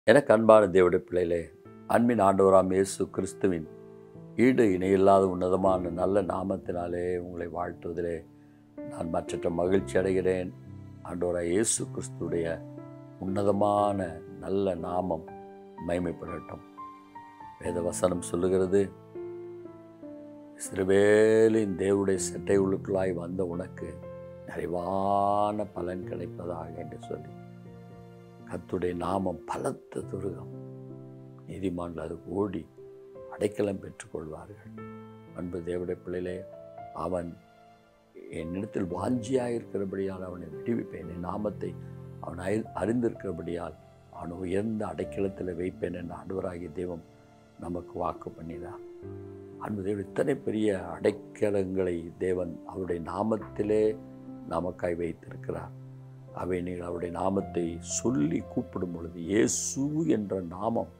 எனக்கு அன்பான தேவடைய பிள்ளைகளே அன்பின் ஆண்டவராம் இயேசு கிறிஸ்துவின் ஈடு இணையில்லாத உன்னதமான நல்ல நாமத்தினாலே உங்களை வாழ்த்துவதிலே நான் மற்றற்ற மகிழ்ச்சி அடைகிறேன் ஆண்டவராக இயேசு கிறிஸ்துடைய உன்னதமான நல்ல நாமம் மைமைப்படட்டும் வேத வசனம் சொல்லுகிறது சிறுவேலின் தேவனுடைய செட்டை உள்ளுக்குள்ளாய் வந்த உனக்கு நிறைவான பலன் கிடைப்பதாக என்று சொல்லி கத்துடைய நாமம் பலத்த துருகம் நீதிமான்கள் அது ஓடி அடைக்கலம் பெற்றுக்கொள்வார்கள் அன்பு தேவடைய பிள்ளையிலே அவன் என்னிடத்தில் வாஞ்சியாக இருக்கிறபடியால் அவனை விடுவிப்பேன் என் நாமத்தை அவன் அறி அறிந்திருக்கிறபடியால் அவன் உயர்ந்த அடைக்கலத்தில் வைப்பேன் என்ற ஆண்டவராகிய தெய்வம் நமக்கு வாக்கு பண்ணினார் அன்பு தேவன் இத்தனை பெரிய அடைக்கலங்களை தேவன் அவருடைய நாமத்திலே நமக்காய் வைத்திருக்கிறார் அவை நீங்கள் அவருடைய நாமத்தை சொல்லி கூப்பிடும் பொழுது இயேசு என்ற நாமம்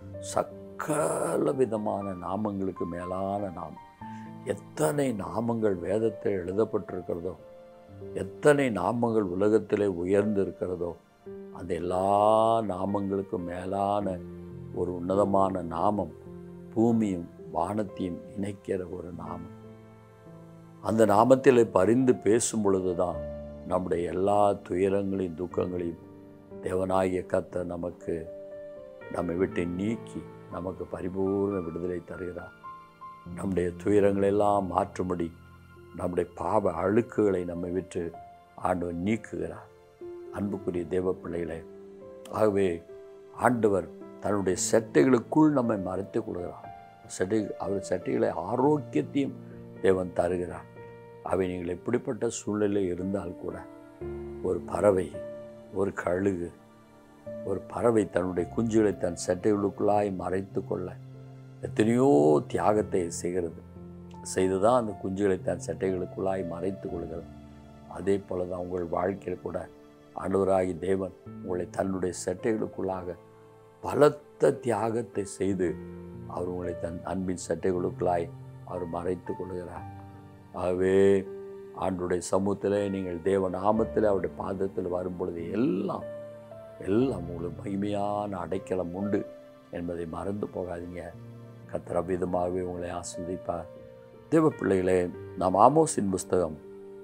சக்கல விதமான நாமங்களுக்கு மேலான நாமம் எத்தனை நாமங்கள் வேதத்தில் எழுதப்பட்டிருக்கிறதோ எத்தனை நாமங்கள் உலகத்திலே உயர்ந்து இருக்கிறதோ அந்த எல்லா நாமங்களுக்கும் மேலான ஒரு உன்னதமான நாமம் பூமியும் வானத்தையும் இணைக்கிற ஒரு நாமம் அந்த நாமத்தில் பரிந்து பேசும் பொழுது தான் நம்முடைய எல்லா துயரங்களையும் துக்கங்களையும் தேவனாகிய கத்த நமக்கு நம்மை விட்டு நீக்கி நமக்கு பரிபூர்ண விடுதலை தருகிறார் நம்முடைய துயரங்களெல்லாம் மாற்றும்படி நம்முடைய பாவ அழுக்குகளை நம்மை விட்டு ஆண்டவர் நீக்குகிறார் அன்புக்குரிய தேவ பிள்ளைகளே ஆகவே ஆண்டவர் தன்னுடைய செட்டைகளுக்குள் நம்மை மறைத்து கொள்கிறார் செட்டை அவர் சட்டைகளை ஆரோக்கியத்தையும் தேவன் தருகிறார் அவை நீங்கள் எப்படிப்பட்ட சூழ்நிலை இருந்தால் கூட ஒரு பறவை ஒரு கழுகு ஒரு பறவை தன்னுடைய குஞ்சுகளை தன் சட்டைகளுக்குள்ளாய் மறைத்து கொள்ள எத்தனையோ தியாகத்தை செய்கிறது செய்து தான் அந்த குஞ்சுகளை தன் சட்டைகளுக்குள்ளாய் மறைத்து கொள்கிறது அதே போல தான் உங்கள் வாழ்க்கையில் கூட ஆண்டவராகி தேவன் உங்களை தன்னுடைய சட்டைகளுக்குள்ளாக பலத்த தியாகத்தை செய்து அவர் உங்களை தன் அன்பின் சட்டைகளுக்குள்ளாய் அவர் மறைத்து கொள்கிறார் ஆகவே ஆண்டுடைய சமூகத்தில் நீங்கள் தேவ நாமத்தில் அவருடைய பாதத்தில் வரும்பொழுது எல்லாம் எல்லாம் உங்களுக்கு மகிமையான அடைக்கலம் உண்டு என்பதை மறந்து போகாதீங்க கத்திர விதமாகவே உங்களை ஆஸ்வதிப்பார் தேவ பிள்ளைகளே நாம் ஆமோஸின் புஸ்தகம்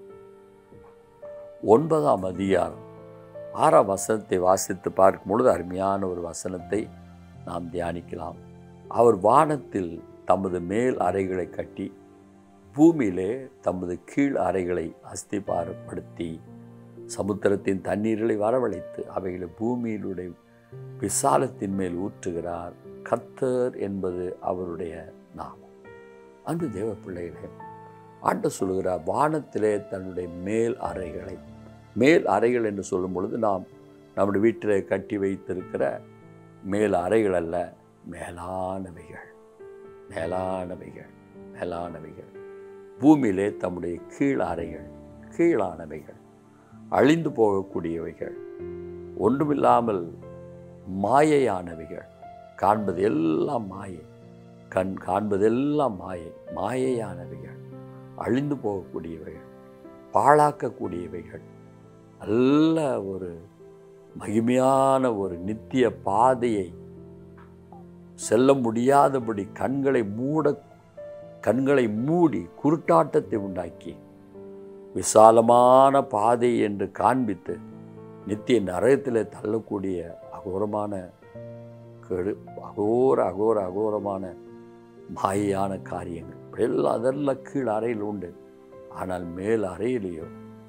ஒன்பதாம் அதிகாரம் ஆறாம் வசனத்தை வாசித்து பார்க்கும் பொழுது அருமையான ஒரு வசனத்தை நாம் தியானிக்கலாம் அவர் வானத்தில் தமது மேல் அறைகளை கட்டி பூமியிலே தமது கீழ் அறைகளை அஸ்திபாரப்படுத்தி சமுத்திரத்தின் தண்ணீர்களை வரவழைத்து அவைகளை பூமியிலுடைய விசாலத்தின் மேல் ஊற்றுகிறார் கத்தர் என்பது அவருடைய நாமம் அன்பு தேவ பிள்ளைகளே ஆண்ட சொல்கிறார் வானத்திலே தன்னுடைய மேல் அறைகளை மேல் அறைகள் என்று சொல்லும் பொழுது நாம் நம்முடைய வீட்டில் கட்டி வைத்திருக்கிற மேல் அறைகள் அல்ல மேலானவைகள் மேலானவைகள் மேலானவைகள் பூமியிலே தம்முடைய கீழ் அறைகள் கீழானவைகள் அழிந்து போகக்கூடியவைகள் ஒன்றுமில்லாமல் மாயையானவைகள் காண்பது எல்லாம் மாயை கண் காண்பதெல்லாம் மாயை மாயையானவைகள் அழிந்து போகக்கூடியவைகள் பாழாக்கக்கூடியவைகள் நல்ல ஒரு மகிமையான ஒரு நித்திய பாதையை செல்ல முடியாதபடி கண்களை மூட கண்களை மூடி குருட்டாட்டத்தை உண்டாக்கி விசாலமான பாதை என்று காண்பித்து நித்திய நரகத்தில் தள்ளக்கூடிய அகோரமான கெடு அகோர அகோர அகோரமான மாயான காரியங்கள் இப்படியெல்லாம் அதெல்லாம் கீழ் அறையில் உண்டு ஆனால் மேல் அறையிலேயோ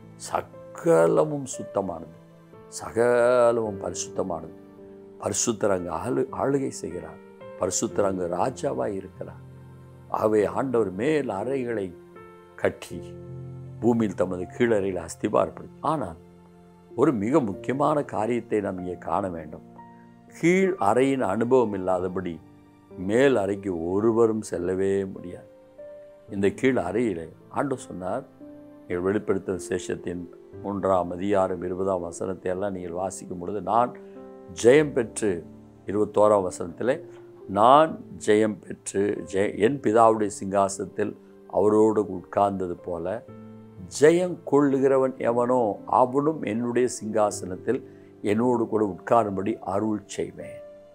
சகலமும் சுத்தமானது சகலமும் பரிசுத்தமானது பரிசுத்தர் அங்கு ஆளு ஆளுகை செய்கிறார் பரிசுத்தர் அங்கு ராஜாவாக இருக்கிறார் ஆகவே ஆண்டவர் மேல் அறைகளை கட்டி பூமியில் தமது கீழறையில் அஸ்திபாரப்படும் ஆனால் ஒரு மிக முக்கியமான காரியத்தை நாம் இங்கே காண வேண்டும் கீழ் அறையின் அனுபவம் இல்லாதபடி மேல் அறைக்கு ஒருவரும் செல்லவே முடியாது இந்த கீழ் அறையில் ஆண்டு சொன்னார் நீங்கள் வெளிப்படுத்த சேஷத்தின் மூன்றாம் அதிகாரம் இருபதாம் வசனத்தை எல்லாம் நீங்கள் வாசிக்கும் பொழுது நான் ஜெயம் பெற்று இருபத்தோராம் வசனத்தில் நான் ஜெயம் பெற்று ஜெய என் பிதாவுடைய சிங்காசனத்தில் அவரோடு உட்கார்ந்தது போல ஜெயம் கொள்ளுகிறவன் எவனோ அவனும் என்னுடைய சிங்காசனத்தில் என்னோடு கூட உட்காரும்படி அருள் செய்வேன்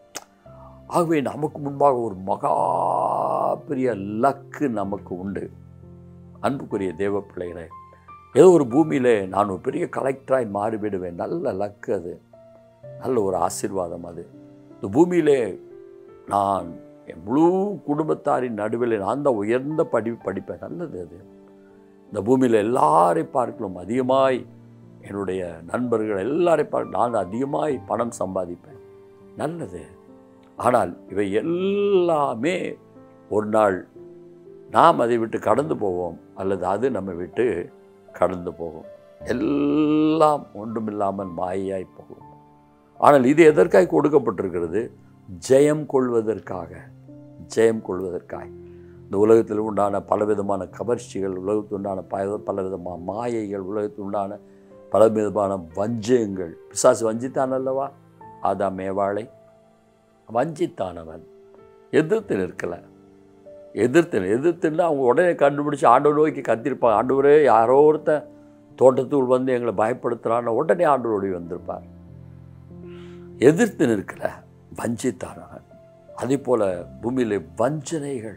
ஆகவே நமக்கு முன்பாக ஒரு மகா பெரிய லக்கு நமக்கு உண்டு அன்புக்குரிய தேவ பிள்ளைகளே ஏதோ ஒரு பூமியிலே நான் ஒரு பெரிய கலெக்டராய் மாறிவிடுவேன் நல்ல லக்கு அது நல்ல ஒரு ஆசீர்வாதம் அது இந்த பூமியிலே நான் என் முழு குடும்பத்தாரின் நடுவில் நான் தான் உயர்ந்த படி படிப்பேன் நல்லது அது இந்த பூமியில் எல்லாரை பார்க்கலாம் அதிகமாய் என்னுடைய நண்பர்கள் எல்லாரை பார்க்க நான் அதிகமாய் பணம் சம்பாதிப்பேன் நல்லது ஆனால் இவை எல்லாமே ஒரு நாள் நாம் அதை விட்டு கடந்து போவோம் அல்லது அது நம்ம விட்டு கடந்து போகும் எல்லாம் ஒன்றுமில்லாமல் மாயாய் போகும் ஆனால் இது எதற்காக கொடுக்கப்பட்டிருக்கிறது ஜெயம் கொள்வதற்காக ஜெயம் கொள்வதற்காக இந்த உலகத்தில் உண்டான பலவிதமான கவர்ச்சிகள் உலகத்தில் உண்டான பல பலவிதமான மாயைகள் உலகத்தில் உண்டான பலவிதமான வஞ்சகங்கள் பிசாசு வஞ்சித்தான் அல்லவா ஆதாம் மேவாளை வஞ்சித்தானவன் எதிர்த்து நிற்கலை எதிர்த்து எதிர்த்துன்னா அவங்க உடனே கண்டுபிடிச்சி ஆண்டவர் நோக்கி கத்திருப்பாங்க ஆண்டவரே யாரோ ஒருத்தன் தோட்டத்துக்குள் வந்து எங்களை பயப்படுத்துகிறான்னு உடனே ஆண்டவரோடி வந்திருப்பார் எதிர்த்து நிற்கல வஞ்சித்தானவன் அதே போல் பூமியில் வஞ்சனைகள்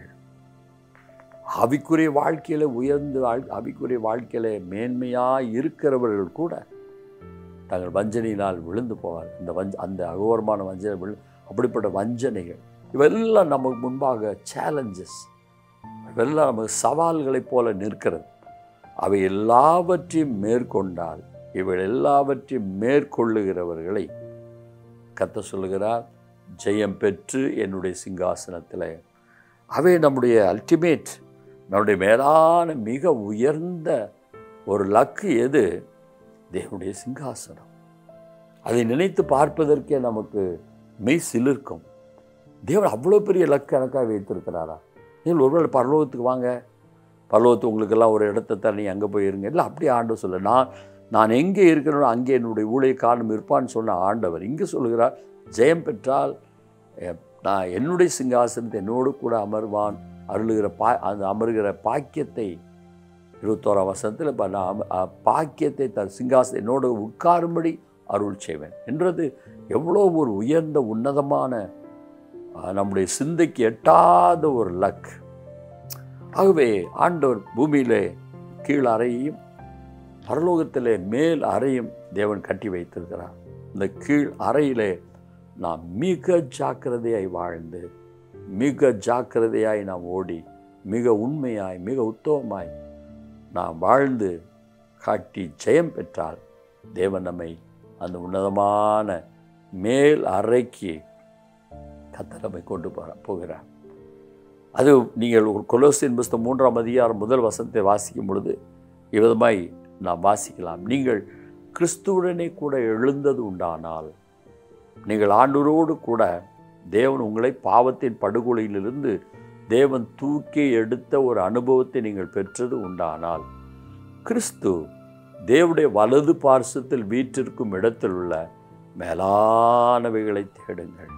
ஆவிக்குரிய வாழ்க்கையில் உயர்ந்து வாழ் ஆவிக்குரிய வாழ்க்கையில் மேன்மையாக இருக்கிறவர்கள் கூட தங்கள் வஞ்சனையினால் விழுந்து போவார் இந்த வஞ்ச அந்த அகோரமான வஞ்சனை விழு அப்படிப்பட்ட வஞ்சனைகள் இவெல்லாம் நமக்கு முன்பாக சேலஞ்சஸ் இவெல்லாம் நமக்கு சவால்களைப் போல நிற்கிறது அவை எல்லாவற்றையும் மேற்கொண்டால் இவள் எல்லாவற்றையும் மேற்கொள்ளுகிறவர்களை கத்த சொல்லுகிறார் ஜெயம் பெற்று என்னுடைய சிங்காசனத்தில் அவை நம்முடைய அல்டிமேட் நம்முடைய மேலான மிக உயர்ந்த ஒரு லக்கு எது தேவனுடைய சிங்காசனம் அதை நினைத்து பார்ப்பதற்கே நமக்கு மெய் சிலிர்க்கும் தேவன் அவ்வளோ பெரிய லக்கு எனக்காக வைத்திருக்கிறாரா நீங்கள் ஒருவேளை பரலோகத்துக்கு வாங்க பரலோகத்து உங்களுக்கெல்லாம் ஒரு இடத்த தர நீ அங்கே போய் இருங்க இல்லை அப்படி ஆண்டு சொல்ல நான் நான் எங்கே இருக்கிறனோ அங்கே என்னுடைய ஊழியக்காரனும் இருப்பான்னு சொன்ன ஆண்டவர் இங்கே சொல்லுகிறார் ஜெயம் பெற்றால் எ- நான் என்னுடைய சிங்காசனத்தை என்னோடு கூட அமர்வான் அருளுகிற பா அந்த அமருகிற பாக்கியத்தை இருபத்தோராம் வசனத்தில் இப்போ நான் அம- அ, பாக்கியத்தை தன் சிங்காசனம் என்னோடு உட்காரும்படி அருள் செய்வேன் என்றது எவ்வளோ ஒரு உயர்ந்த உன்னதமான அ, நம்முடைய சிந்தைக்கு எட்டாத ஒரு லக் ஆகவே ஆண்டவர் பூமியிலே கீழ் அறையையும் பரலோகத்திலே மேல் அறையும் தேவன் கட்டி வைத்திருக்கிறார் இந்த கீழ் அறையிலே நாம் மிக ஜாக்கிரதையாய் வாழ்ந்து மிக ஜாக்கிரதையாய் நாம் ஓடி மிக உண்மையாய் மிக உத்தமமாய் நாம் வாழ்ந்து காட்டி ஜெயம் பெற்றால் தேவன் நம்மை அந்த உன்னதமான மேல் அறைக்கு கத்த நம்மை கொண்டு போற போகிறார் அது நீங்கள் ஒரு கொலோசின் புஸ்தம் மூன்றாம் அதிகாரம் முதல் வசனத்தை வாசிக்கும் பொழுது இவ்விதமாய் நாம் வாசிக்கலாம் நீங்கள் கிறிஸ்துவுடனே கூட எழுந்தது உண்டானால் நீங்கள் ஆண்டவரோடு கூட தேவன் உங்களை பாவத்தின் படுகொலையிலிருந்து தேவன் தூக்கி எடுத்த ஒரு அனுபவத்தை நீங்கள் பெற்றது உண்டானால் கிறிஸ்து தேவனுடைய வலது பார்சத்தில் வீற்றிருக்கும் இடத்தில் உள்ள மேலானவைகளை தேடுங்கள்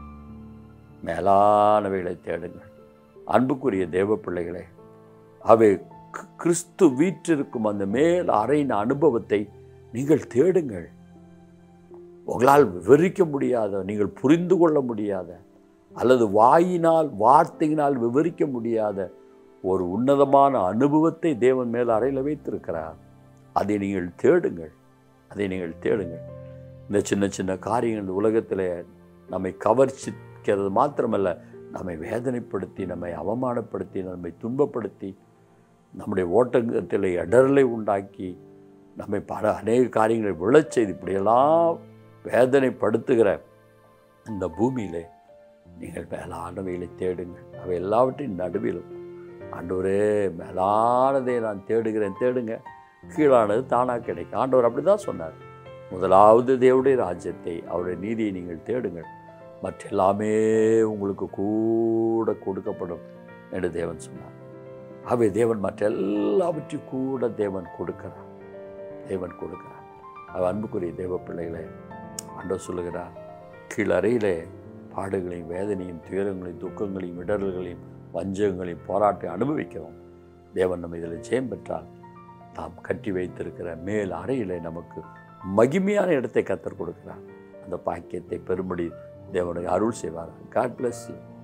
மேலானவைகளை தேடுங்கள் அன்புக்குரிய தேவ பிள்ளைகளே அவை கி- கிறிஸ்து வீற்றிருக்கும் அந்த மேல் அறையின் அனுபவத்தை நீங்கள் தேடுங்கள் உங்களால் விவரிக்க முடியாத நீங்கள் புரிந்து கொள்ள முடியாத அல்லது வாயினால் வார்த்தையினால் விவரிக்க முடியாத ஒரு உன்னதமான அனுபவத்தை தேவன் மேல் அறையில் வைத்திருக்கிறார் அதை நீங்கள் தேடுங்கள் அதை நீங்கள் தேடுங்கள் இந்த சின்ன சின்ன காரியங்கள் இந்த உலகத்தில் நம்மை கவர்ச்சிக்கிறது மாத்திரமல்ல நம்மை வேதனைப்படுத்தி நம்மை அவமானப்படுத்தி நம்மை துன்பப்படுத்தி நம்முடைய ஓட்டத்தில் இடரலை உண்டாக்கி நம்மை பல அநேக காரியங்களை விழச் செய்து இப்படியெல்லாம் வேதனைப்படுத்துகிற இந்த பூமியிலே நீங்கள் மேலானவைகளை தேடுங்கள் அவை எல்லாவற்றின் நடுவிலும் ஆண்டவரே மேலானதை நான் தேடுகிறேன் தேடுங்க கீழானது தானாக கிடைக்கும் ஆண்டவர் அப்படி தான் சொன்னார் முதலாவது தேவனுடைய ராஜ்யத்தை அவருடைய நீதியை நீங்கள் தேடுங்கள் மற்றெல்லாமே உங்களுக்கு கூட கொடுக்கப்படும் என்று தேவன் சொன்னார் ஆகவே தேவன் மற்ற எல்லாவற்றையும் கூட தேவன் கொடுக்கிறார் தேவன் கொடுக்கிறார் அவ அன்புக்குரிய தேவ பிள்ளைகளே ஆண்டவர் சொல்லுகிறார் கீழறையிலே பாடுகளையும் வேதனையும் துயரங்களையும் துக்கங்களையும் இடர்களையும் வஞ்சகங்களையும் போராட்டி அனுபவிக்கிறோம் தேவன் நம்ம இதில் ஜெயம் பெற்றால் நாம் கட்டி வைத்திருக்கிற மேல் அறையிலே நமக்கு மகிமையான இடத்தை கத்தர் கொடுக்கிறார் அந்த பாக்கியத்தை பெரும்படி தேவனுக்கு அருள் செய்வார் காட் bless you